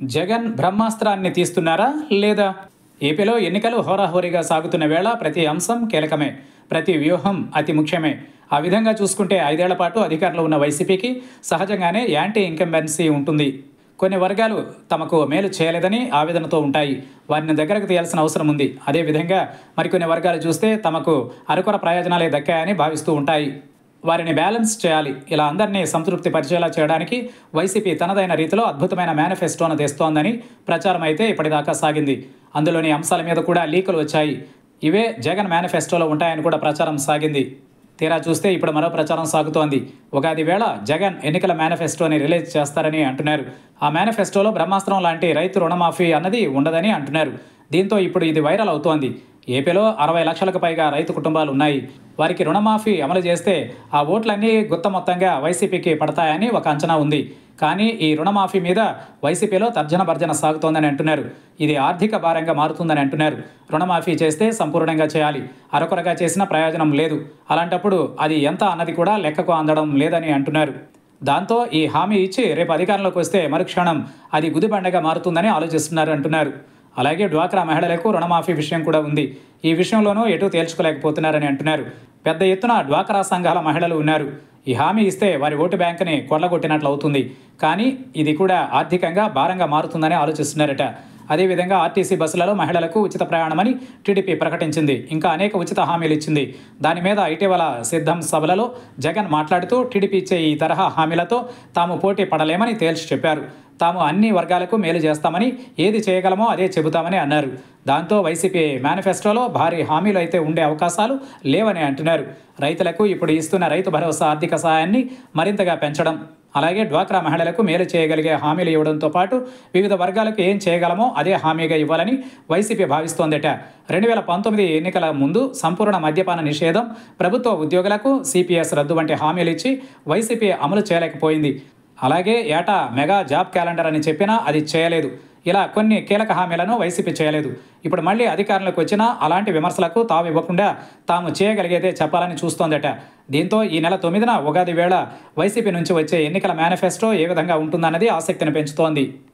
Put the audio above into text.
జగన్ బ్రహ్మాస్త్రాన్ని తీస్తున్నారా లేదా ఏపీలో ఎన్నికలు హోరాహోరీగా సాగుతున్న వేళ ప్రతి అంశం కీలకమే ప్రతి వ్యూహం అతి ముఖ్యమే ఆ విధంగా చూసుకుంటే ఐదేళ్ల పాటు అధికారంలో ఉన్న వైసీపీకి సహజంగానే యాంటీ ఇంకంబెన్సీ ఉంటుంది కొన్ని వర్గాలు తమకు మేలు చేయలేదని ఆవేదనతో ఉంటాయి వారిని దగ్గరకు తీయాల్సిన అవసరం ఉంది అదేవిధంగా మరికొన్ని వర్గాలు చూస్తే తమకు అరకొర ప్రయోజనాలే దక్కాయని భావిస్తూ ఉంటాయి వారిని బ్యాలెన్స్ చేయాలి ఇలా అందరినీ సంతృప్తి పరిచేలా చేయడానికి వైసీపీ తనదైన రీతిలో అద్భుతమైన మేనిఫెస్టోను తెస్తోందని ప్రచారం అయితే ఇప్పటిదాకా సాగింది అందులోని అంశాల మీద కూడా లీకులు వచ్చాయి ఇవే జగన్ మేనిఫెస్టోలో ఉంటాయని కూడా ప్రచారం సాగింది తీరా చూస్తే ఇప్పుడు మరో ప్రచారం సాగుతోంది ఉగాది వేళ జగన్ ఎన్నికల మేనిఫెస్టోని రిలీజ్ చేస్తారని అంటున్నారు ఆ మేనిఫెస్టోలో బ్రహ్మాస్త్రం లాంటి రైతు రుణమాఫీ అన్నది ఉండదని అంటున్నారు దీంతో ఇప్పుడు ఇది వైరల్ అవుతోంది ఏపీలో అరవై లక్షలకు పైగా రైతు కుటుంబాలు ఉన్నాయి వారికి రుణమాఫీ అమలు చేస్తే ఆ ఓట్లన్నీ గుత్త మొత్తంగా వైసీపీకి పడతాయని ఒక అంచనా ఉంది కానీ ఈ రుణమాఫీ మీద వైసీపీలో తర్జన భర్జన సాగుతోందని అంటున్నారు ఇది ఆర్థిక భారంగా మారుతుందని అంటున్నారు రుణమాఫీ చేస్తే సంపూర్ణంగా చేయాలి అరకొరగా చేసిన ప్రయోజనం లేదు అలాంటప్పుడు అది ఎంత అన్నది కూడా లెక్కకు అందడం లేదని అంటున్నారు దాంతో ఈ హామీ ఇచ్చి రేపు అధికారంలోకి వస్తే మరుక్షణం అది గుదిబండగా మారుతుందని ఆలోచిస్తున్నారు అంటున్నారు అలాగే డ్వాక్రా మహిళలకు రుణమాఫీ విషయం కూడా ఉంది ఈ విషయంలోనూ ఎటు తేల్చుకోలేకపోతున్నారని అంటున్నారు పెద్ద ఎత్తున డ్వాక్రా సంఘాల మహిళలు ఉన్నారు ఈ హామీ ఇస్తే వారి ఓటు బ్యాంకుని కొల్లగొట్టినట్లు అవుతుంది కానీ ఇది కూడా ఆర్థికంగా భారంగా మారుతుందని ఆలోచిస్తున్నారట అదేవిధంగా ఆర్టీసీ బస్సులలో మహిళలకు ఉచిత ప్రయాణమని టీడీపీ ప్రకటించింది ఇంకా అనేక ఉచిత హామీలు ఇచ్చింది దాని మీద ఇటీవల సిద్ధం సభలలో జగన్ మాట్లాడుతూ టీడీపీ ఇచ్చే ఈ తరహా హామీలతో తాము పోటీ పడలేమని తేల్చి చెప్పారు తాము అన్ని వర్గాలకు మేలు చేస్తామని ఏది చేయగలమో అదే చెబుతామని అన్నారు దాంతో వైసీపీ మేనిఫెస్టోలో భారీ హామీలు అయితే ఉండే అవకాశాలు లేవని అంటున్నారు రైతులకు ఇప్పుడు ఇస్తున్న రైతు భరోసా ఆర్థిక సహాయాన్ని మరింతగా పెంచడం అలాగే డ్వాక్రా మహిళలకు మేలు చేయగలిగే హామీలు ఇవ్వడంతో పాటు వివిధ వర్గాలకు ఏం చేయగలమో అదే హామీగా ఇవ్వాలని వైసీపీ భావిస్తోందట రెండు వేల పంతొమ్మిది ఎన్నికల ముందు సంపూర్ణ మద్యపాన నిషేధం ప్రభుత్వ ఉద్యోగులకు సిపిఎస్ రద్దు వంటి హామీలు ఇచ్చి వైసీపీ అమలు చేయలేకపోయింది అలాగే ఏటా మెగా జాబ్ క్యాలెండర్ అని చెప్పినా అది చేయలేదు ఇలా కొన్ని కీలక హామీలను వైసీపీ చేయలేదు ఇప్పుడు మళ్ళీ అధికారంలోకి వచ్చినా అలాంటి విమర్శలకు తావు ఇవ్వకుండా తాము చేయగలిగేదే చెప్పాలని చూస్తోందట దీంతో ఈ నెల తొమ్మిదిన ఉగాది వేళ వైసీపీ నుంచి వచ్చే ఎన్నికల మేనిఫెస్టో ఏ విధంగా ఉంటుందన్నది ఆసక్తిని పెంచుతోంది